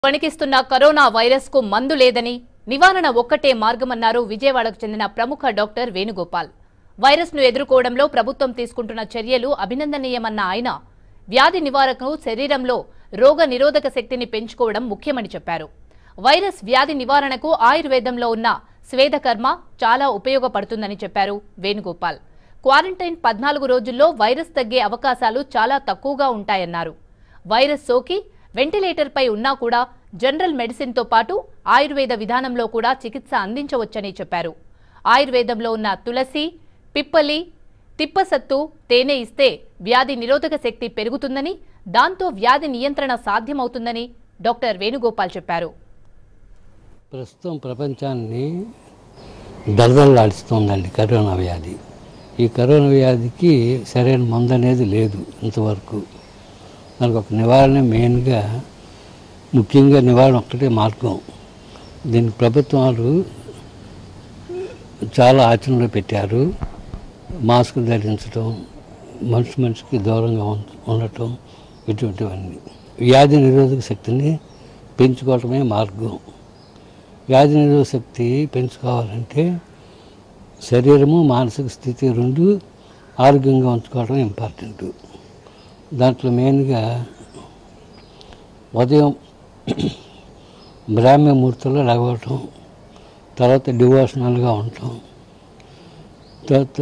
వణికిస్తున్న corona virus కు మందు లేదని నివారణ ఒక్కటే మార్గమన్నారు విజయవాడకు చెందిన ప్రముఖ డాక్టర్ వేణుగోపాల్ వైరస్ ను ఎదుర్కోవడంలో ప్రభుత్వం తీసుకుంటున్న చర్యలు అభినందనీయమన్న ఆయన వ్యాధి నివారణకు శరీరంలో రోగ నిరోధక శక్తిని పెంచుకోవడం ముఖ్యమని చెప్పారు వైరస్ వ్యాధి నివారణకు ఆయుర్వేదంలో ఉన్న స్వేదకర్మ చాలా ఉపయోగపడుతుందని చెప్పారు వేణుగోపాల్ క్వారంటైన్ పద్నాలుగు రోజుల్లో వైరస్ తగ్గే అవకాశాలు చాలా తక్కువగా ఉంటాయన్నారు వైరస్ సోకి వెంటిలేటర్పై ఉన్నా కూడా జనరల్ మెడిసిన్తో పాటు ఆయుర్వేద విధానంలో కూడా చికిత్స అందించవచ్చని చెప్పారు ఆయుర్వేదంలో ఉన్న తులసి పిప్పలి తిప్పసత్తు తేనె ఇస్తే వ్యాధి నిరోధక శక్తి పెరుగుతుందని దాంతో వ్యాధి నియంత్రణ సాధ్యమవుతుందని డాక్టర్ వేణుగోపాల్ చెప్పారు ప్రస్తుతం ప్రపంచాన్ని దళదళలాడిస్తోందండి కరోనా వ్యాధి ఈ కరోనా వ్యాధికి సరైన మందు అనేది లేదు ఇంతవరకు దానికి ఒక నివారణ మెయిన్గా ముఖ్యంగా నివారణ ఒక్కటే మార్గం దీనికి ప్రభుత్వాలు చాలా ఆచరణలో పెట్టారు మాస్క్ ధరించడం మనిషి మనిషికి దూరంగా ఉం- ఉండటం ఇటువంటివన్నీ వ్యాధి నిరోధక శక్తిని పెంచుకోవటమే మార్గం వ్యాధి నిరోధక శక్తి పెంచుకోవాలంటే శరీరము మానసిక స్థితి రెండు ఆరోగ్యంగా ఉంచుకోవడం ఇంపార్టెంట్ దాంట్లో మెయిన్గా ఉదయం బ్రాహ్మణ ముహూర్తంలో లేవటం తర్వాత డివోషనల్గా ఉండటం తర్వాత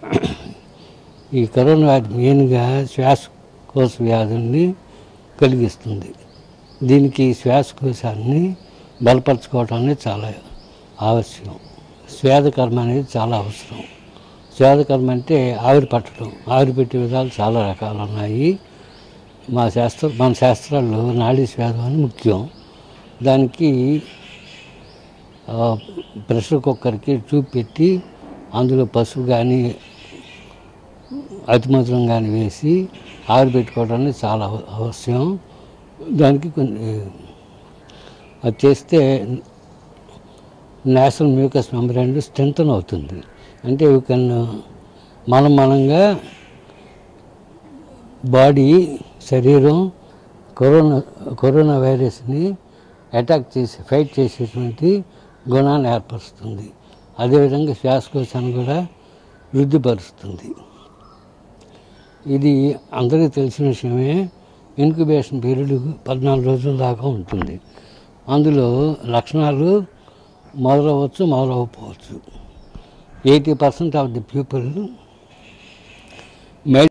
ఈ కరోనా వ్యాధి మెయిన్గా శ్వాసకోశ వ్యాధుల్ని కలిగిస్తుంది దీనికి శ్వాసకోశాన్ని బలపరచుకోవటం అనేది చాలా ఆవశ్యం స్వేదకర్మ అనేది చాలా అవసరం స్వేదకర్మ అంటే ఆవిరి పట్టడం ఆవిరి పెట్టే విధాలు చాలా రకాలు ఉన్నాయి మా శాస్త్ర మన శాస్త్రాల్లో నాడీ స్వేదం అని ముఖ్యం దానికి ఆ, ప్రెషర్ కుక్కర్కి ట్యూబ్ పెట్టి అందులో పసుపు కానీ అతిమధురం కానీ వేసి ఆవిరి పెట్టుకోవడం అనేది చాలా అవ- అవశ్యం దానికి కొన్ని అది చేస్తే నేషనల్ మ్యూకస్ మెంబ్రెయిన్ స్ట్రెంగ్తన్ అవుతుంది అంటే యూ కెన్ మనం మనంగా బాడీ శరీరం కరోనా కరోనా వైరస్ని అటాక్ చేసి ఫైట్ చేసేటువంటి గుణాన్ని ఏర్పరుస్తుంది అదేవిధంగా శ్వాసకోశాన్ని కూడా వృద్ధిపరుస్తుంది ఇది అందరికీ తెలిసిన విషయమే ఇన్క్యుబేషన్ పీరియడ్ పద్నాలుగు రోజుల దాకా ఉంటుంది అందులో లక్షణాలు మొదలవచ్చు మొదలవకపోవచ్చు eighty percent of the people